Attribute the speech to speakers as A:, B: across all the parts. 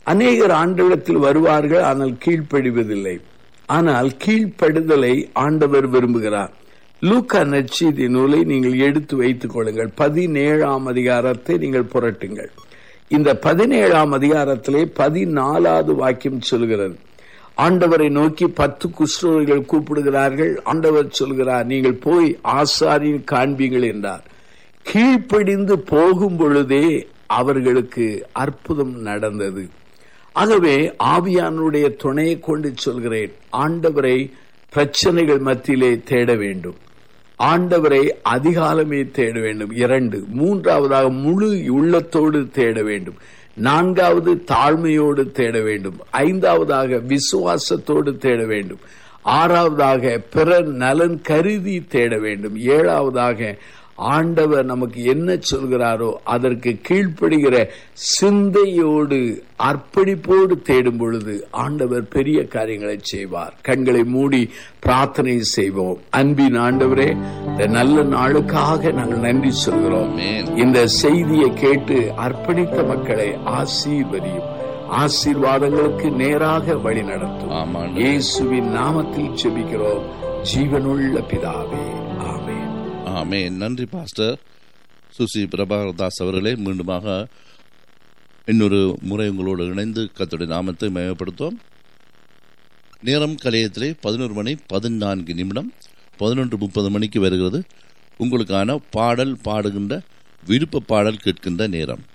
A: அநேகர் ஆண்டவரிடத்தில் வருவார்கள் ஆனால் கீழ்ப்படிவதில்லை ஆனால் கீழ்ப்படுதலை ஆண்டவர் விரும்புகிறார் லூக்கா நற்செய்தி நூலை நீங்கள் எடுத்து வைத்துக் கொள்ளுங்கள் பதினேழாம் அதிகாரத்தை நீங்கள் புரட்டுங்கள் இந்த பதினேழாம் அதிகாரத்திலே பதினாலாவது வாக்கியம் சொல்கிறது ஆண்டவரை நோக்கி பத்து குஷ்டர்கள் கூப்பிடுகிறார்கள் ஆண்டவர் சொல்கிறார் நீங்கள் போய் ஆசாரியின் காண்பீங்கள் என்றார் கீழ்ப்படிந்து போகும் பொழுதே அவர்களுக்கு அற்புதம் நடந்தது ஆகவே ஆவியானுடைய துணையை கொண்டு சொல்கிறேன் ஆண்டவரை பிரச்சனைகள் மத்தியிலே தேட வேண்டும் ஆண்டவரை அதிகாலமே தேட வேண்டும் இரண்டு மூன்றாவதாக முழு உள்ளத்தோடு தேட வேண்டும் நான்காவது தாழ்மையோடு தேட வேண்டும் ஐந்தாவதாக விசுவாசத்தோடு தேட வேண்டும் ஆறாவதாக பிறர் நலன் கருதி தேட வேண்டும் ஏழாவதாக ஆண்டவர் நமக்கு என்ன சொல்கிறாரோ அதற்கு கீழ்ப்படுகிற சிந்தையோடு அர்ப்பணிப்போடு தேடும் பொழுது ஆண்டவர் பெரிய காரியங்களை செய்வார் கண்களை மூடி பிரார்த்தனை செய்வோம் அன்பின் ஆண்டவரே இந்த நல்ல நாளுக்காக நாங்கள் நன்றி சொல்கிறோம்
B: Amen.
A: இந்த செய்தியை கேட்டு அர்ப்பணித்த மக்களை ஆசீர்வதியும் ஆசீர்வாதங்களுக்கு நேராக வழி நடத்தும்
B: ஆமாம்.
A: இயேசுவின் நாமத்தில் செபிக்கிறோம் ஜீவனுள்ள பிதாவே ஆமென்
B: ஆமே நன்றி பாஸ்டர் சுசி பிரபாகரதாஸ் அவர்களே மீண்டுமாக இன்னொரு முறை உங்களோடு இணைந்து கத்துடைய நாமத்தை மேம்படுத்துவோம் நேரம் கலையத்திலே பதினோரு மணி பதினான்கு நிமிடம் பதினொன்று முப்பது மணிக்கு வருகிறது உங்களுக்கான பாடல் பாடுகின்ற விருப்ப பாடல் கேட்கின்ற நேரம்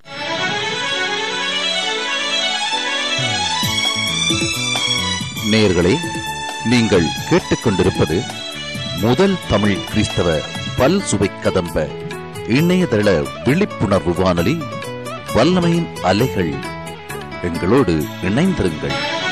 C: நேயர்களே நீங்கள் கேட்டுக்கொண்டிருப்பது முதல் தமிழ் கிறிஸ்தவ பல் சுவை கதம்ப இணையதள விழிப்புணர்வு வானொலி வல்லமையின் அலைகள் எங்களோடு இணைந்திருங்கள்